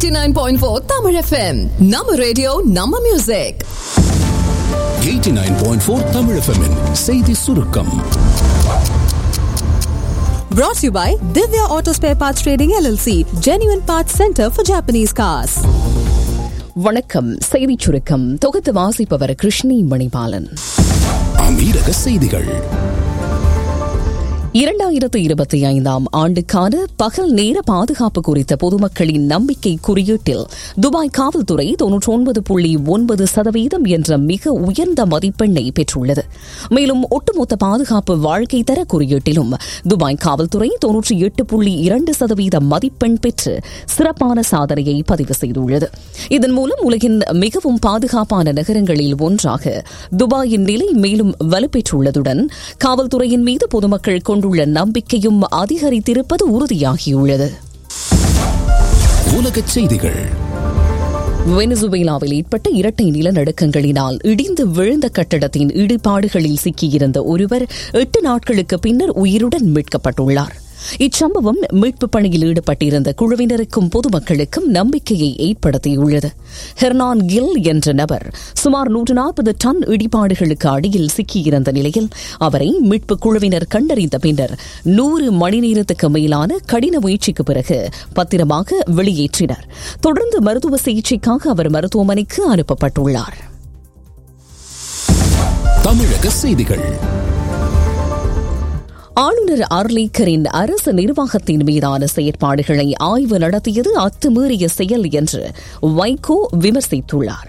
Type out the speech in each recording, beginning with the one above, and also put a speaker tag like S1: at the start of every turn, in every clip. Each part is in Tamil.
S1: 89.4 Tamil FM நம்ம ரேடியோ நம்ம மியூசிக்
S2: 89.4 தமிழ் FM -இன் செய்தி சுருக்கம்
S3: Brought to you by Divya Auto Spare Parts Trading LLC, Genuine Parts Center for Japanese Cars.
S4: வணக்கம் செய்திச் சுருக்கம் தொகுத்து வாசிப்பவர் கிருஷ்ணி மணிபாலன்
S2: அமீரக செய்திகள்
S4: இரண்டாயிரத்து இருபத்தி ஐந்தாம் ஆண்டுக்கான பகல் நேர பாதுகாப்பு குறித்த பொதுமக்களின் நம்பிக்கை குறியீட்டில் துபாய் காவல்துறை தொன்னூற்றி ஒன்பது புள்ளி ஒன்பது சதவீதம் என்ற மிக உயர்ந்த மதிப்பெண்ணை பெற்றுள்ளது மேலும் ஒட்டுமொத்த பாதுகாப்பு வாழ்க்கை தர குறியீட்டிலும் துபாய் காவல்துறை தொன்னூற்றி எட்டு புள்ளி இரண்டு சதவீத மதிப்பெண் பெற்று சிறப்பான சாதனையை பதிவு செய்துள்ளது இதன் மூலம் உலகின் மிகவும் பாதுகாப்பான நகரங்களில் ஒன்றாக துபாயின் நிலை மேலும் வலுப்பெற்றுள்ளதுடன் காவல்துறையின் மீது பொதுமக்கள் கொண்டுள்ள நம்பிக்கையும் அதிகரித்திருப்பது உறுதியாகியுள்ளது
S2: உலகச் செய்திகள்
S4: வெனிசுவேலாவில் ஏற்பட்ட இரட்டை நிலநடுக்கங்களினால் இடிந்து விழுந்த கட்டடத்தின் இடிபாடுகளில் சிக்கியிருந்த ஒருவர் எட்டு நாட்களுக்கு பின்னர் உயிருடன் மீட்கப்பட்டுள்ளார் இச்சம்பவம் மீட்புப் பணியில் ஈடுபட்டிருந்த குழுவினருக்கும் பொதுமக்களுக்கும் நம்பிக்கையை ஏற்படுத்தியுள்ளது ஹெர்னான் கில் என்ற நபர் சுமார் நூற்று நாற்பது டன் இடிபாடுகளுக்கு அடியில் சிக்கியிருந்த நிலையில் அவரை மீட்புக் குழுவினர் கண்டறிந்த பின்னர் நூறு மணி நேரத்துக்கு மேலான கடின முயற்சிக்கு பிறகு பத்திரமாக வெளியேற்றினர் தொடர்ந்து மருத்துவ சிகிச்சைக்காக அவர் மருத்துவமனைக்கு அனுப்பப்பட்டுள்ளார்
S2: தமிழக செய்திகள்
S4: ஆளுநர் அர்லேக்கரின் அரசு நிர்வாகத்தின் மீதான செயற்பாடுகளை ஆய்வு நடத்தியது அத்துமீறிய செயல் என்று வைகோ விமர்சித்துள்ளார்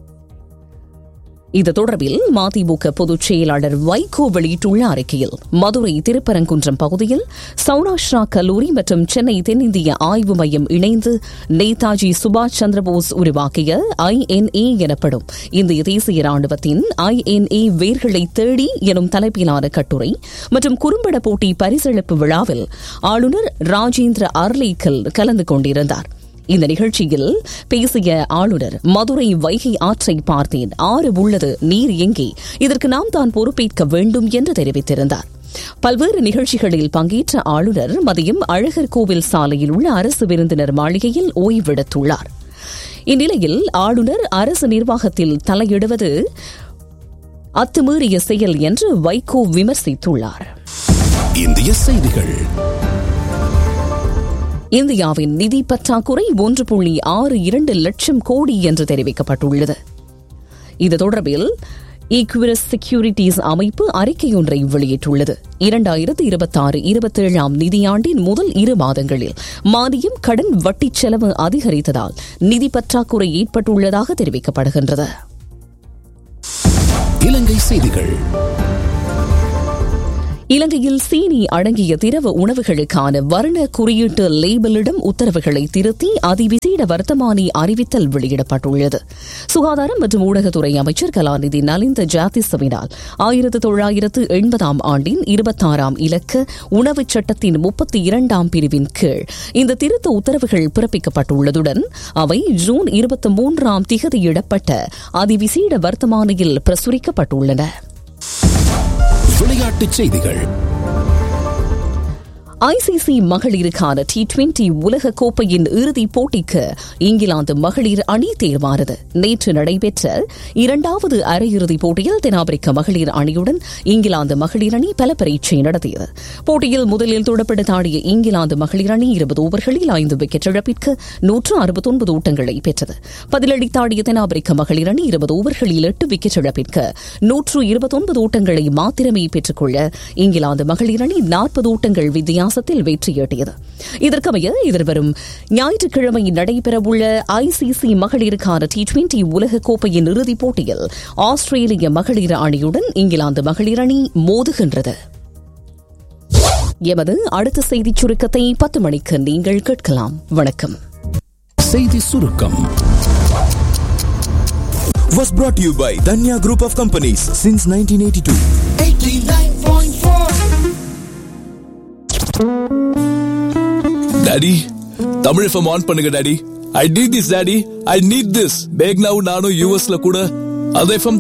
S4: இது தொடர்பில் மதிமுக பொதுச் செயலாளர் வைகோ வெளியிட்டுள்ள அறிக்கையில் மதுரை திருப்பரங்குன்றம் பகுதியில் சௌராஷ்டிரா கல்லூரி மற்றும் சென்னை தென்னிந்திய ஆய்வு மையம் இணைந்து நேதாஜி சுபாஷ் சந்திரபோஸ் உருவாக்கிய ஐஎன்ஏ எனப்படும் இந்திய தேசிய ராணுவத்தின் ஐஎன்ஏ வேர்களை தேடி எனும் தலைப்பிலான கட்டுரை மற்றும் குறும்பட போட்டி பரிசளிப்பு விழாவில் ஆளுநர் ராஜேந்திர அர்லேக்கல் கலந்து கொண்டிருந்தார் இந்த நிகழ்ச்சியில் பேசிய ஆளுநர் மதுரை வைகை ஆற்றை பார்த்தேன் ஆறு உள்ளது நீர் எங்கே இதற்கு நாம் தான் பொறுப்பேற்க வேண்டும் என்று தெரிவித்திருந்தார் பல்வேறு நிகழ்ச்சிகளில் பங்கேற்ற ஆளுநர் மதியம் அழகர் கோவில் சாலையில் உள்ள அரசு விருந்தினர் மாளிகையில் ஓய்வெடுத்துள்ளார் இந்நிலையில் ஆளுநர் அரசு நிர்வாகத்தில் தலையிடுவது அத்துமீறிய செயல் என்று வைகோ விமர்சித்துள்ளார்
S2: இந்திய செய்திகள்
S4: இந்தியாவின் நிதி பற்றாக்குறை ஒன்று புள்ளி ஆறு இரண்டு லட்சம் கோடி என்று தெரிவிக்கப்பட்டுள்ளது இது தொடர்பில் ஈக்விரஸ் செக்யூரிட்டிஸ் அமைப்பு அறிக்கையொன்றை வெளியிட்டுள்ளது இரண்டாயிரத்து இருபத்தாறு இருபத்தேழாம் நிதியாண்டின் முதல் இரு மாதங்களில் மானியம் கடன் வட்டிச் செலவு அதிகரித்ததால் நிதி பற்றாக்குறை ஏற்பட்டுள்ளதாக தெரிவிக்கப்படுகின்றது
S2: இலங்கை செய்திகள்
S4: இலங்கையில் சீனி அடங்கிய திரவ உணவுகளுக்கான வர்ண குறியீட்டு லேபிளிடம் உத்தரவுகளை திருத்தி அதிவிசேட வர்த்தமானி அறிவித்தல் வெளியிடப்பட்டுள்ளது சுகாதாரம் மற்றும் ஊடகத்துறை அமைச்சர் கலாநிதி நலிந்த ஜாதிசவினால் ஆயிரத்து தொள்ளாயிரத்து எண்பதாம் ஆண்டின் இருபத்தாறாம் இலக்க உணவுச் சட்டத்தின் முப்பத்தி இரண்டாம் பிரிவின் கீழ் இந்த திருத்த உத்தரவுகள் பிறப்பிக்கப்பட்டுள்ளதுடன் அவை ஜூன் இருபத்தி மூன்றாம் திகதியிடப்பட்ட அதிவிசேட வர்த்தமானியில் பிரசுரிக்கப்பட்டுள்ளன
S2: விளையாட்டுச் செய்திகள்
S4: ஐசிசி மகளிருக்கான டி டுவெண்டி உலக கோப்பையின் இறுதிப் போட்டிக்கு இங்கிலாந்து மகளிர் அணி தேர்வானது நேற்று நடைபெற்ற இரண்டாவது அரையிறுதிப் போட்டியில் தென்னாப்பிரிக்க மகளிர் அணியுடன் இங்கிலாந்து மகளிர் அணி பல பரீட்சை நடத்தியது போட்டியில் முதலில் துடப்படுத்த ஆடிய இங்கிலாந்து மகளிர் அணி இருபது ஓவர்களில் ஐந்து விக்கெட் இழப்பிற்கு நூற்று அறுபத்தொன்பது ஓட்டங்களை பெற்றது பதிலளித்தாடிய தென்னாப்பிரிக்க மகளிர் அணி இருபது ஓவர்களில் எட்டு விக்கெட் இழப்பிற்கு நூற்று இருபத்தொன்பது ஓட்டங்களை மாத்திரமே பெற்றுக்கொள்ள இங்கிலாந்து மகளிர் அணி நாற்பது ஓட்டங்கள் வித்தியாசம் வித்தியாசத்தில் வெற்றியீட்டியது இதற்கமைய எதிர்வரும் ஞாயிற்றுக்கிழமை நடைபெறவுள்ள ஐசிசி மகளிருக்கான டி டுவெண்டி உலகக்கோப்பையின் இறுதிப் போட்டியில் ஆஸ்திரேலிய மகளிர் அணியுடன் இங்கிலாந்து மகளிர் அணி மோதுகின்றது எமது அடுத்த செய்திச் சுருக்கத்தை பத்து மணிக்கு நீங்கள் கேட்கலாம் வணக்கம்
S2: செய்தி சுருக்கம்
S5: was brought to you by Danya Group of Companies since 1982.
S6: Daddy Tamil FM on பண்ணுங்க daddy I need this daddy I need this bag நானும் யூஎஸ்ல கூட அது எஃப்எம்